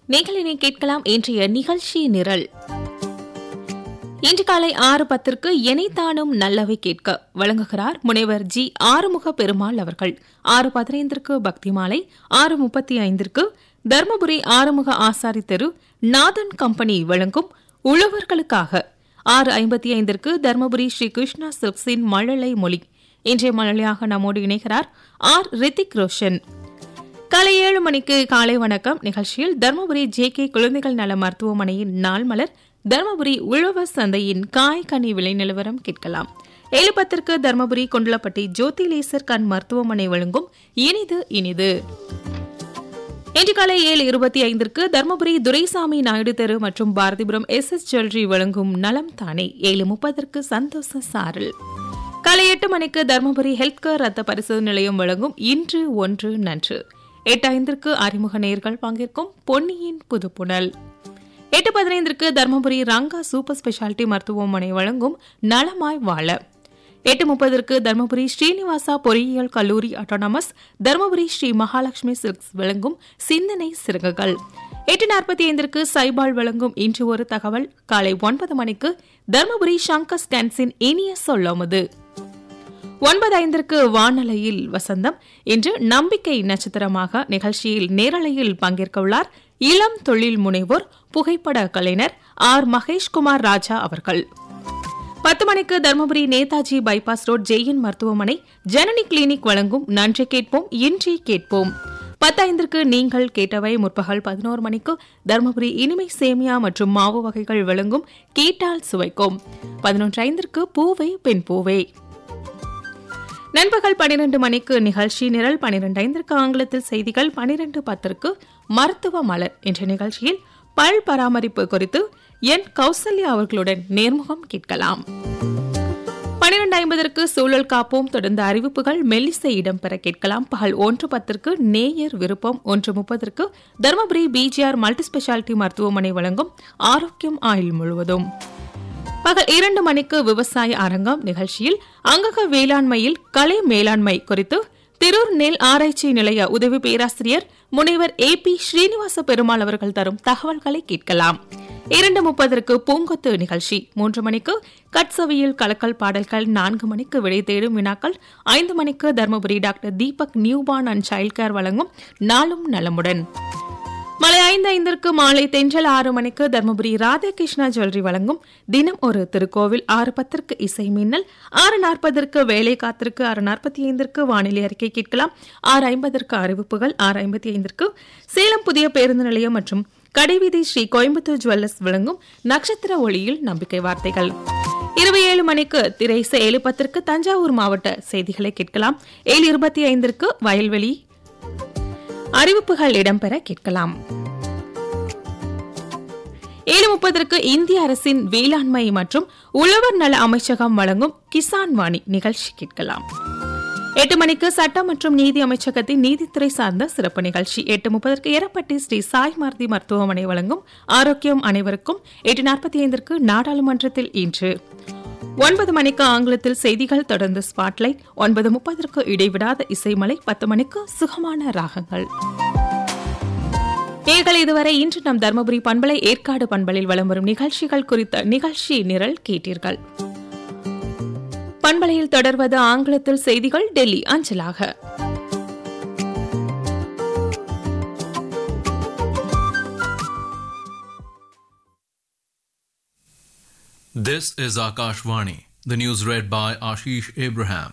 நீங்கள் இனி கேட்கலாம் இன்றைய நிகழ்ச்சி நிரல் இன்று காலை ஆறு பத்திற்கு எனைத்தானும் நல்லவை கேட்க வழங்குகிறார் முனைவர் ஜி ஆறுமுக பெருமாள் அவர்கள் ஆறு பதினைந்திற்கு பக்தி மாலை ஆறு முப்பத்தி ஐந்திற்கு தர்மபுரி ஆறுமுக ஆசாரி தெரு நாதன் கம்பெனி வழங்கும் உழவர்களுக்காக ஆறு ஐம்பத்தி ஐந்திற்கு தர்மபுரி ஸ்ரீ கிருஷ்ணா சில்க்ஸின் மழலை மொழி இன்றைய மழலையாக நம்மோடு இணைகிறார் ஆர் ரித்திக் ரோஷன் காலை ஏழு மணிக்கு காலை வணக்கம் நிகழ்ச்சியில் தருமபுரி ஜே கே குழந்தைகள் நல மருத்துவமனையின் நாள் மலர் தருமபுரி உழவர் சந்தையின் காய் கனி விலை நிலவரம் கேட்கலாம் ஏழு பத்திற்கு தருமபுரி கொண்டலப்பட்டி ஜோதி லேசர் கண் மருத்துவமனை வழங்கும் இனிது இனிது இன்று காலை ஏழு இருபத்தி ஐந்திற்கு தருமபுரி துரைசாமி நாயுடு தெரு மற்றும் பாரதிபுரம் எஸ் எஸ் ஜுவல்லரி வழங்கும் நலம் தானே ஏழு முப்பதற்கு சந்தோஷ சாரல் காலை எட்டு மணிக்கு தருமபுரி ஹெல்த் கேர் ரத்த பரிசோதனை நிலையம் வழங்கும் இன்று ஒன்று நன்று எட்டு ஐந்திற்கு அறிமுக நேர்கள் பங்கேற்கும் பொன்னியின் புதுப்புணல் எட்டு பதினைந்திற்கு தருமபுரி ரங்கா சூப்பர் ஸ்பெஷாலிட்டி மருத்துவமனை வழங்கும் நலமாய் வாழ எட்டு முப்பதற்கு தருமபுரி ஸ்ரீனிவாசா பொறியியல் கல்லூரி அட்டானமஸ் தருமபுரி ஸ்ரீ மகாலட்சுமி சில்க்ஸ் வழங்கும் சிந்தனை சிறகுகள் எட்டு நாற்பத்தி ஐந்திற்கு சைபால் வழங்கும் இன்று ஒரு தகவல் காலை ஒன்பது மணிக்கு தருமபுரி சங்கர் ஸ்கேன்ஸின் இனிய சொல்லமுது ஒன்பது ஐந்திற்கு வானலையில் வசந்தம் இன்று நம்பிக்கை நட்சத்திரமாக நிகழ்ச்சியில் நேரலையில் பங்கேற்க உள்ளார் இளம் தொழில் முனைவோர் புகைப்பட கலைஞர் ஆர் மகேஷ்குமார் ராஜா அவர்கள் பத்து மணிக்கு தருமபுரி நேதாஜி பைபாஸ் ரோட் ஜெயின் மருத்துவமனை ஜனனி கிளினிக் வழங்கும் நன்றி கேட்போம் இன்றி கேட்போம் பத்தைந்திற்கு நீங்கள் கேட்டவை முற்பகல் பதினோரு மணிக்கு தருமபுரி இனிமை சேமியா மற்றும் மாவு வகைகள் வழங்கும் கேட்டால் சுவைக்கும் பதினொன்று ஐந்திற்கு பூவை பெண் பூவே நண்பகல் பனிரெண்டு மணிக்கு நிகழ்ச்சி நிரல் பனிரெண்டு ஐந்திற்கு ஆங்கிலத்தில் செய்திகள் பனிரெண்டு பத்திற்கு மருத்துவ மலர் என்ற நிகழ்ச்சியில் பல் பராமரிப்பு குறித்து என் கௌசல்யா அவர்களுடன் நேர்முகம் கேட்கலாம் பனிரெண்டு ஐம்பதற்கு சூழல் காப்போம் தொடர்ந்த அறிவிப்புகள் மெல்லிசை இடம்பெற கேட்கலாம் பகல் ஒன்று பத்திற்கு நேயர் விருப்பம் ஒன்று முப்பதற்கு தருமபுரி பிஜிஆர் மல்டி ஸ்பெஷாலிட்டி மருத்துவமனை வழங்கும் ஆரோக்கியம் ஆயுள் முழுவதும் பகல் இரண்டு மணிக்கு விவசாய அரங்கம் நிகழ்ச்சியில் அங்கக வேளாண்மையில் கலை மேலாண்மை குறித்து திரூர் நெல் ஆராய்ச்சி நிலைய உதவி பேராசிரியர் முனைவர் ஏ பி ஸ்ரீனிவாச பெருமாள் அவர்கள் தரும் தகவல்களை கேட்கலாம் இரண்டு முப்பதற்கு பூங்கொத்து நிகழ்ச்சி மூன்று மணிக்கு கட்சவியில் கலக்கல் பாடல்கள் நான்கு மணிக்கு விடை தேடும் வினாக்கள் ஐந்து மணிக்கு Dharmapuri doctor Deepak newborn and child care வழங்கும் நாளும் நலமுடன் மாலை ஐந்து ஐந்திற்கு மாலை தென்றல் ஆறு மணிக்கு தர்மபுரி ராதாகிருஷ்ணா ஜுவல்லரி வழங்கும் தினம் ஒரு திருக்கோவில் ஆறு பத்திற்கு இசை மின்னல் ஆறு நாற்பதற்கு வேலை காத்திற்கு ஆறு நாற்பத்தி ஐந்திற்கு வானிலை அறிக்கை கேட்கலாம் ஆறு ஐம்பதற்கு அறிவிப்புகள் ஆறு ஐம்பத்தி ஐந்திற்கு சேலம் புதிய பேருந்து நிலையம் மற்றும் கடைவீதி ஸ்ரீ கோயம்புத்தூர் ஜுவல்லர்ஸ் வழங்கும் நட்சத்திர ஒளியில் நம்பிக்கை வார்த்தைகள் இருபத்தி ஏழு மணிக்கு திரைச ஏழு பத்திற்கு தஞ்சாவூர் மாவட்ட செய்திகளை கேட்கலாம் ஏழு இருபத்தி ஐந்திற்கு வயல்வெளி அறிவிப்புகள் இடம்பெற கேட்கலாம் ஏழு முப்பதற்கு இந்திய அரசின் வேளாண்மை மற்றும் உழவர் நல அமைச்சகம் வழங்கும் கிசான் வாணி நிகழ்ச்சி கேட்கலாம் எட்டு மணிக்கு சட்டம் மற்றும் நீதி அமைச்சகத்தின் நீதித்துறை சார்ந்த சிறப்பு நிகழ்ச்சி எட்டு முப்பதற்கு எரப்பட்டி ஸ்ரீ சாய் மாருதி மருத்துவமனை வழங்கும் ஆரோக்கியம் அனைவருக்கும் எட்டு நாற்பத்தி ஐந்திற்கு நாடாளுமன்றத்தில் இன்று ஒன்பது மணிக்கு ஆங்கிலத்தில் செய்திகள் தொடர்ந்து ஸ்பாட்லைட் ஒன்பது முப்பதற்கு இடைவிடாத இசைமலை பத்து மணிக்கு சுகமான ராகங்கள் நீங்கள் இதுவரை இன்று நம் தருமபுரி பண்பலை ஏற்காடு பண்பலில் வலம் வரும் நிகழ்ச்சிகள் குறித்த நிகழ்ச்சி நிரல் கேட்டீர்கள் பண்பலையில் தொடர்வது ஆங்கிலத்தில் செய்திகள் டெல்லி அஞ்சலாக This is Akashvani. The news read by Ashish Abraham.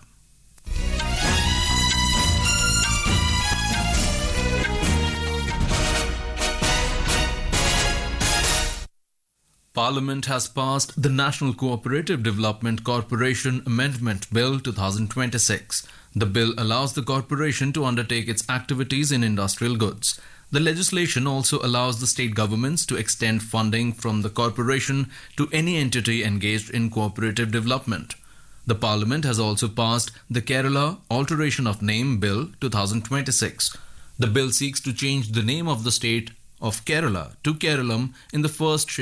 Parliament has passed the National Cooperative Development Corporation Amendment Bill 2026. The bill allows the corporation to undertake its activities in industrial goods. The legislation also allows the state governments to extend funding from the corporation to any entity engaged in cooperative development. The Parliament has also passed the Kerala Alteration of Name Bill 2026. The bill seeks to change the name of the state of Kerala to Keralam in the first